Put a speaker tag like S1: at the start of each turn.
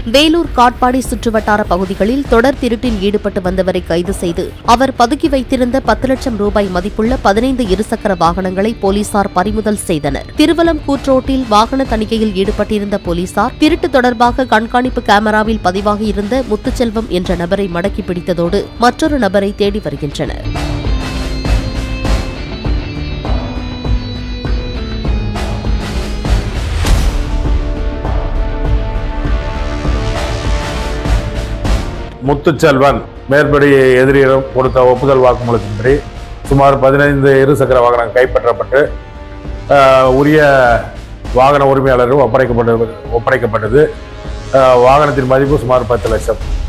S1: வேலூர் காட்பாடி சுற்றுவட்டார பகுதிகளில் தொடர் திருட்டில் ஈடுபட்டு வந்தவரை கைது செய்து அவர் பதுக்கி வைத்திருந்த பத்து லட்சம் ரூபாய் மதிப்புள்ள பதினைந்து இருசக்கர வாகனங்களை போலீசார் பறிமுதல் செய்தனர் திருவலம் கூட்ரோட்டில் வாகன தணிக்கையில் ஈடுபட்டிருந்த போலீசார் திருட்டு தொடர்பாக கண்காணிப்பு கேமராவில் பதிவாகியிருந்த முத்துச்செல்வம் என்ற நபரை மடக்கி பிடித்ததோடு மற்றொரு நபரை தேடி வருகின்றனர்
S2: முத்துச்செல்வன் மேற்படி எதிரியிடம் கொடுத்த ஒப்புதல் வாக்குமூலத்தின்படி சுமார் பதினைந்து இருசக்கர வாகனம் கைப்பற்றப்பட்டு ஆஹ், உரிய வாகன உரிமையாளரும் ஒப்படைக்கப்பட்டது ஒப்படைக்கப்பட்டது ஆஹ், வாகனத்தின் மதிப்பு சுமார் பத்து லட்சம்